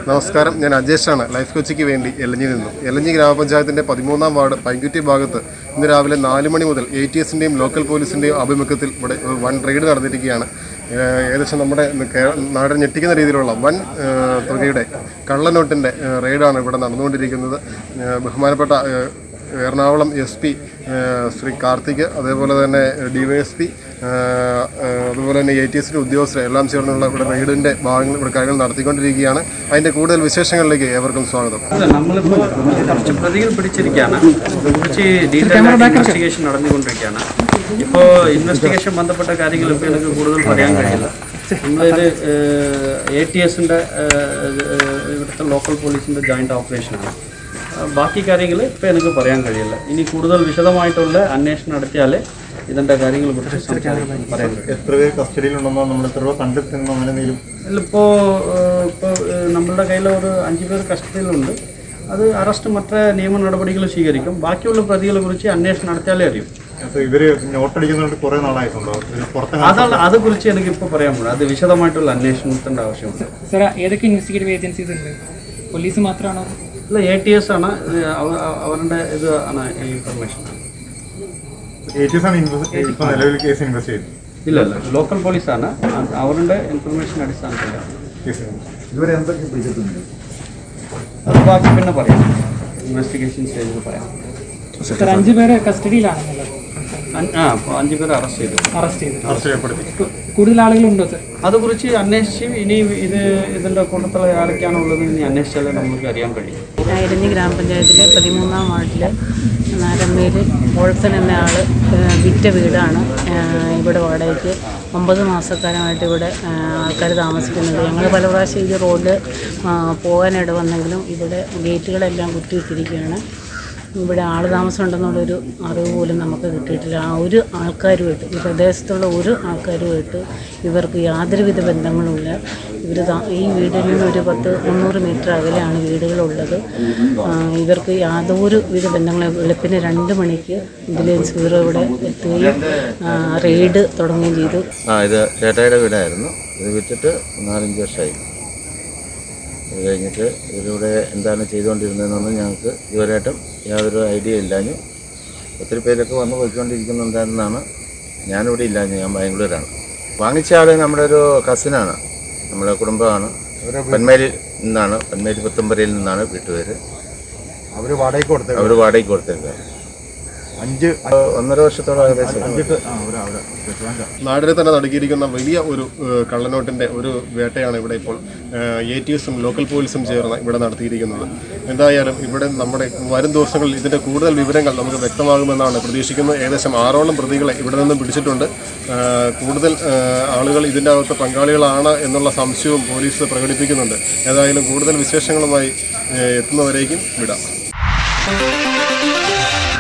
നമസ്കാരം ഞാൻ അജേഷാണ് ലൈഫ് കൊച്ചിക്ക് വേണ്ടി എലഞ്ഞി നിന്നും എലഞ്ഞി ഗ്രാമപഞ്ചായത്തിൻ്റെ പതിമൂന്നാം വാർഡ് പൈൻകുറ്റി ഭാഗത്ത് ഇന്ന് രാവിലെ നാല് മണി മുതൽ എ ടി എസിൻ്റെയും ലോക്കൽ പോലീസിൻ്റെയും ആഭിമുഖ്യത്തിൽ ഇവിടെ ഒരു വൺ റെയ്ഡ് നടന്നിരിക്കുകയാണ് ഏഹ് ഏകദേശം നമ്മുടെ കേ- നാടിനെ ഞെട്ടിക്കുന്ന രീതിയിലുള്ള വൻ ഏഹ് തുകയുടെ കള്ളനോട്ടിൻ്റെ ഏഹ് റെയ്ഡാണ് ഇവിടെ നടന്നുകൊണ്ടിരിക്കുന്നത് ഏഹ് ബഹുമാനപ്പെട്ട ഏഹ് എറണാകുളം എസ് പി ശ്രീ കാർത്തിക് അതേപോലെ തന്നെ ഡി വൈ എസ് പി അതുപോലെ തന്നെ എ ടി എസിൻ്റെ ഉദ്യോഗസ്ഥർ എല്ലാം ചേർന്നുള്ള ഇവിടെ റെയ്ഡിൻ്റെ ഭാഗങ്ങൾ ഇവിടെ കാര്യങ്ങൾ നടത്തിക്കൊണ്ടിരിക്കുകയാണ് അതിൻ്റെ കൂടുതൽ വിശേഷങ്ങളിലേക്ക് ഏവർക്കും സ്വാഗതം അല്ല നമ്മളിപ്പോ കുറച്ച് പ്രതികൾ പിടിച്ചിരിക്കുകയാണ് കുറച്ച് ഡീറ്റെയിൽ ഇൻവെസ്റ്റിഗേഷൻ നടന്നുകൊണ്ടിരിക്കുകയാണ് ഇപ്പോൾ ഇൻവെസ്റ്റിഗേഷൻ ബന്ധപ്പെട്ട കാര്യങ്ങൾ ഇപ്പോൾ എനിക്ക് കൂടുതൽ പറയാൻ കഴിയില്ല നമ്മളിത് എ ടി എസിൻ്റെ ഇവിടുത്തെ ലോക്കൽ പോലീസിൻ്റെ ജോയിൻറ്റ് ഓപ്പറേഷനാണ് ആ, ബാക്കി കാര്യങ്ങൾ ഇപ്പോൾ എനിക്ക് പറയാൻ കഴിയില്ല ഇനി കൂടുതൽ വിശദമായിട്ടുള്ള അന്വേഷണം നടത്തിയാലേ ഇതിൻ്റെ കാര്യങ്ങളെ കുറിച്ച് സംസാരിക്കാൻ പറയാൻ കഴിയും എത്ര പേര് കസ്റ്റഡിയിലുണ്ടെന്നോ നമ്മൾ എത്ര രൂപ കണ്ടെത്തുന്നോ അങ്ങനെ എന്തെങ്കിലും ഇപ്പോൾ ഇപ്പോൾ നമ്മളുടെ കയ്യിൽ ഒരു അഞ്ച് പേർ കസ്റ്റഡിയിലുണ്ട് അത് അറസ്റ്റ് മറ്റു നിയമ നടപടികൾ സ്വീകരിക്കും ബാക്കിയുള്ള പ്രതികളെ കുറിച്ച് അന്വേഷണം നടത്തിയാലേ അറിയും അപ്പൊ ഇവര് നോട്ടടിക്കുന്നതുകൊണ്ട് കുറെ നാളായിട്ടുണ്ടോ ഇവര് പുറത്തെ അതാണ് അതെക്കുറിച്ച് എനിക്ക് ഇപ്പോൾ പറയാൻ പറ്റില്ല അത് വിശദമായിട്ടുള്ള അന്വേഷണത്തിൻ്റെ ആവശ്യമുണ്ട് സാർ ഏതൊക്കെ ഇൻവെസ്റ്റിഗേറ്റീവ് ഏജൻസീസ് ഉണ്ട് പോലീസ് മാത്രമാണോ അല്ല എ ടി എസ് ആണ് ഇത് അവ- അവ- അവരുടെ ഇത് ആണ് ഈ ഇൻഫർമേഷൻ എ ടി എസ് ആണ് ഇൻവെസ്റ്റ് ഇപ്പൊ നിലവിൽ കേസ് ഇൻവെസ്റ്റ് ചെയ്തത് ഇല്ല ഇല്ല ലോക്കൽ പോലീസാണ് അത് അവരുടെ ഇൻഫർമേഷൻ അടിസ്ഥാനത്തിലാണ് കേസ് ഇതുവരെ എന്തൊക്കെ പിടിച്ചിട്ടുണ്ട് അത് ബാക്കി പിന്നെ പറയാം ഇൻവെസ്റ്റിഗേഷൻ സ്റ്റേജിൽ പറയാം സാർ അഞ്ച് പേര് കസ്റ്റഡിയിലാണെന്നുള്ളത് അഞ്ച്- ആ അപ്പോൾ അഞ്ച് പേരെ അറസ്റ്റ് ചെയ്തു അറസ്റ്റ് ചെയ്തത് അറസ്റ്റ് ചെയ്യപ്പെടുത്തി കു- കൂടുതൽ ആളുകളുണ്ടോ സാർ അതുകുറിച്ച് അന്വേഷിച്ച് ഇനി ഇത് ഇതിൻ്റെ കൂട്ടത്തിൽ ആരൊക്കെയാണുള്ളത് ഇനി അന്വേഷിച്ചാലേ നമുക്ക് അറിയാൻ കഴിയും ഇരഞ്ഞി ഗ്രാമപഞ്ചായത്തിലെ പതിമൂന്നാം വാർഡിൽ നാരമ്മേൽ വോൾസൺ എന്ന ആൾ വിറ്റ വീടാണ് ഏഹ് ഇവിടെ വാടകയ്ക്ക് ഒമ്പത് മാസക്കാലമായിട്ട് ഇവിടെ ആൾക്കാർ താമസിക്കുന്നുണ്ട് ഞങ്ങൾ പല പ്രാവശ്യം ഈ റോഡ് പോകാനിട വന്നെങ്കിലും ഇവിടെ ഗേറ്റുകളെല്ലാം കുത്തിയിട്ടിരിക്കുകയാണ് ഇവിടെ ആൾ താമസം ഉണ്ടെന്നുള്ളൊരു അറിവ് പോലും നമുക്ക് കിട്ടിയിട്ടില്ല ആ ഒരു ആൾക്കാരുമായിട്ട് ഈ പ്രദേശത്തുള്ള ഒരു ആൾക്കാരുമായിട്ട് ഇവർക്ക് യാതൊരുവിധ ബന്ധങ്ങളുമില്ല ഇവർ ഈ വീടിൽ നിന്ന് ഒരു പത്ത് മുന്നൂറ് മീറ്റർ അകലെയാണ് വീടുകളുള്ളത് ആ, ഇവർക്ക് യാതൊരു വിധ ബന്ധങ്ങളും വെളുപ്പിന് രണ്ട് മണിക്ക് വിജിലൻസ് ബ്യൂറോ ഇവിടെ എത്തുകയും ആ, റെയ്ഡ് തുടങ്ങുകയും ചെയ്തു ആ ഇത് ചേട്ടായിയുടെ വീടായിരുന്നു ഇത് വിറ്റിട്ട് നാലഞ്ച് വർഷമായി അത് കഴിഞ്ഞിട്ട് ഇതിലൂടെ എന്താണ് ചെയ്തുകൊണ്ടിരുന്നതെന്നൊന്നും ഞങ്ങൾക്ക് ഇതുവരെയായിട്ടും യാതൊരു ഐഡിയ ഇല്ലാഞ്ഞു ഒത്തിരി പേരൊക്കെ വന്ന് പോയിക്കൊണ്ടിരിക്കുന്നുണ്ടായിരുന്നാണ് ഞാനിവിടെ ഇല്ലാഞ്ഞു ഞാൻ ബാംഗ്ലൂരാണ് വാങ്ങിച്ച ആൾ നമ്മുടെ ഒരു കസിനാണ് നമ്മുടെ കുടുംബമാണ് പന്മേരിൽ നിന്നാണ് പന്മേരി പുത്തമ്പരയിൽ നിന്നാണ് വീട്ടുപേര് അവര് വാടകയ്ക്ക് കൊടുത്തത് അവർ വാടകയ്ക്ക് കൊടുത്തേക്കുക അഞ്ച് ഒന്നര വർഷത്തോളം ഏകദേശം അഞ്ചിട്ട് ആ അവരാ അവരാ നാടിനെ തന്നെ നടുക്കിയിരിക്കുന്ന വലിയ ഒരു ഏഹ്, കള്ളനോട്ടിൻ്റെ ഒരു വേട്ടയാണ് ഇവിടെ ഇപ്പോൾ എ ടി എസും ലോക്കൽ പോലീസും ചേർന്ന് ഇവിടെ നടത്തിയിരിക്കുന്നത് എന്തായാലും ഇവിടെ നമ്മുടെ വരും ദിവസങ്ങളിൽ ഇതിൻ്റെ കൂടുതൽ വിവരങ്ങൾ നമുക്ക് വ്യക്തമാകുമെന്നാണ് പ്രതീക്ഷിക്കുന്നത് ഏകദേശം ആറോളം പ്രതികളെ ഇവിടെ നിന്നും പിടിച്ചിട്ടുണ്ട് ഏഹ്, കൂടുതൽ ഏഹ്, ആളുകൾ ഇതിൻ്റെ അകത്ത് പങ്കാളികളാണ് എന്നുള്ള സംശയവും പോലീസ് പ്രകടിപ്പിക്കുന്നുണ്ട് ഏതായാലും കൂടുതൽ വിശേഷങ്ങളുമായി ഏഹ്, എത്തുന്നവരേക്കും വിടാം